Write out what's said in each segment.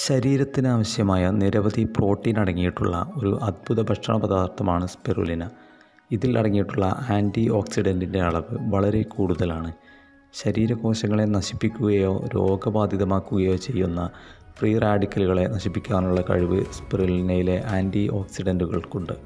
ശരീരത്തിന് ആവശ്യമായ നിരവധി പ്രോട്ടീൻ അടങ്ങിയിട്ടുള്ള ഒരു അദ്ഭുത ഭക്ഷണ പദാർത്ഥമാണ് സ്പിറുലിന ഇതിൽ അടങ്ങിയിട്ടുള്ള ആൻറ്റി ഓക്സിഡൻറ്റിൻ്റെ അളവ് വളരെ കൂടുതലാണ് ശരീരകോശങ്ങളെ നശിപ്പിക്കുകയോ രോഗബാധിതമാക്കുകയോ ചെയ്യുന്ന ഫ്രീ റാഡിക്കലുകളെ നശിപ്പിക്കാനുള്ള കഴിവ് സ്പിറുലിനയിലെ ആൻറ്റി ഓക്സിഡൻറ്റുകൾക്കുണ്ട്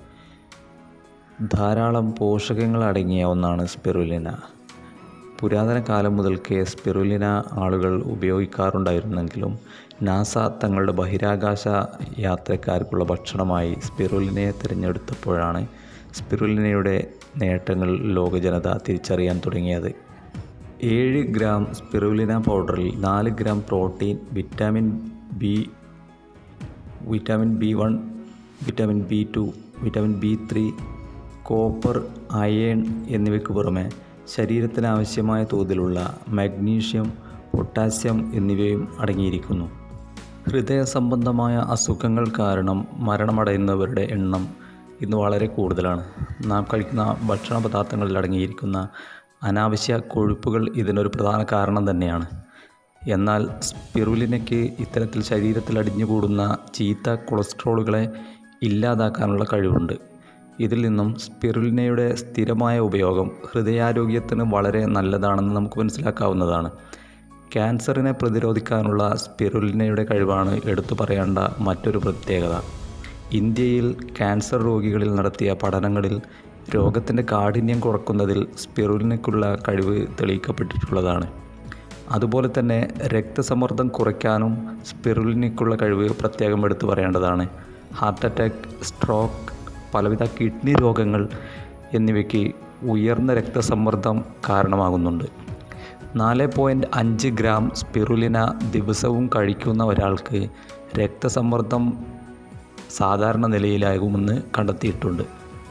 ധാരാളം പോഷകങ്ങൾ അടങ്ങിയ ഒന്നാണ് സ്പിറുലിന പുരാതന കാലം മുതൽക്കേ സ്പിറുലിന ആളുകൾ ഉപയോഗിക്കാറുണ്ടായിരുന്നെങ്കിലും നാസ തങ്ങളുടെ ബഹിരാകാശ യാത്രക്കാർക്കുള്ള ഭക്ഷണമായി സ്പിറുലിനയെ തിരഞ്ഞെടുത്തപ്പോഴാണ് സ്പിറുലിനയുടെ നേട്ടങ്ങൾ ലോകജനത തിരിച്ചറിയാൻ തുടങ്ങിയത് ഏഴ് ഗ്രാം സ്പിറുലിന പൗഡറിൽ നാല് gram protein vitamin B vitamin B one vitamin B two vitamin B three copper iron എന്നിവയ്ക്ക് പുറമെ ശരീരത്തിന് ആവശ്യമായ തോതിലുള്ള മാഗ്നീഷ്യം പൊട്ടാസ്യം എന്നിവയും അടങ്ങിയിരിക്കുന്നു ഹൃദയ സംബന്ധമായ അസുഖങ്ങൾ കാരണം മരണമടയുന്നവരുടെ എണ്ണം ഇന്ന് വളരെ കൂടുതലാണ് നാം കഴിക്കുന്ന ഭക്ഷണ പദാർത്ഥങ്ങളിൽ അടങ്ങിയിരിക്കുന്ന അനാവശ്യ കൊഴുപ്പുകൾ ഇതിനൊരു പ്രധാന കാരണം തന്നെയാണ് എന്നാൽ സ്പിറുലിനയ്ക്ക് ഇത്തരത്തിൽ ശരീരത്തിൽ അടിഞ്ഞുകൂടുന്ന ചീത്ത കൊളസ്ട്രോളുകളെ ഇല്ലാതാക്കാനുള്ള കഴിവുണ്ട് ഇതിൽ നിന്നും സ്പിറുലിനയുടെ സ്ഥിരമായ ഉപയോഗം ഹൃദയാരോഗ്യത്തിന് വളരെ നല്ലതാണെന്ന് നമുക്ക് മനസ്സിലാക്കാവുന്നതാണ് ക്യാൻസറിനെ പ്രതിരോധിക്കാനുള്ള സ്പിറുലിനയുടെ കഴിവാണ് എടുത്തു പറയേണ്ട മറ്റൊരു പ്രത്യേകത ഇന്ത്യയിൽ ക്യാൻസർ രോഗികളിൽ നടത്തിയ പഠനങ്ങളിൽ രോഗത്തിൻ്റെ കാഠിന്യം കുറക്കുന്നതിൽ സ്പിറുലിനയ്ക്കുള്ള കഴിവ് തെളിയിക്കപ്പെട്ടിട്ടുള്ളതാണ് അതുപോലെ തന്നെ രക്തസമ്മർദ്ദം കുറയ്ക്കാനും സ്പിറുലിനയ്ക്കുള്ള കഴിവ് പ്രത്യേകം എടുത്തു പറയേണ്ടതാണ് ഹാർട്ട് അറ്റാക്ക് സ്ട്രോക്ക് പലവിധ കിഡ്നി രോഗങ്ങൾ എന്നിവയ്ക്ക് ഉയർന്ന രക്തസമ്മർദ്ദം കാരണമാകുന്നുണ്ട് നാല് പോയിൻറ്റ് അഞ്ച് ഗ്രാം സ്പിറുലിന ദിവസവും കഴിക്കുന്ന ഒരാൾക്ക് രക്തസമ്മർദ്ദം സാധാരണ നിലയിലാകുമെന്ന് കണ്ടെത്തിയിട്ടുണ്ട്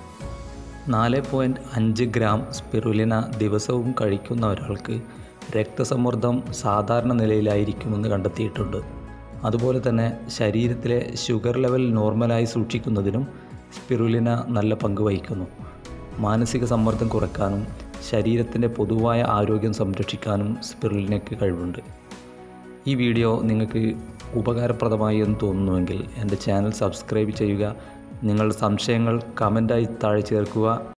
നാല് പോയിൻറ്റ് അഞ്ച് ഗ്രാം സ്പിറുലിന ദിവസവും കഴിക്കുന്ന ഒരാൾക്ക് രക്തസമ്മർദ്ദം സാധാരണ നിലയിലായിരിക്കുമെന്ന് കണ്ടെത്തിയിട്ടുണ്ട് അതുപോലെ തന്നെ ശരീരത്തിലെ ഷുഗർ ലെവൽ നോർമലായി സൂക്ഷിക്കുന്നതിനും സ്പിറുലിന നല്ല പങ്ക് വഹിക്കുന്നു മാനസിക സമ്മർദ്ദം കുറയ്ക്കാനും ശരീരത്തിൻ്റെ പൊതുവായ ആരോഗ്യം സംരക്ഷിക്കാനും സ്പിറുലിനയ്ക്ക് കഴിവുണ്ട് ഈ വീഡിയോ നിങ്ങൾക്ക് ഉപകാരപ്രദമായി എന്ന് തോന്നുന്നുവെങ്കിൽ എൻ്റെ ചാനൽ സബ്സ്ക്രൈബ് ചെയ്യുക നിങ്ങളുടെ സംശയങ്ങൾ കമൻറ്റായി താഴെ ചേർക്കുക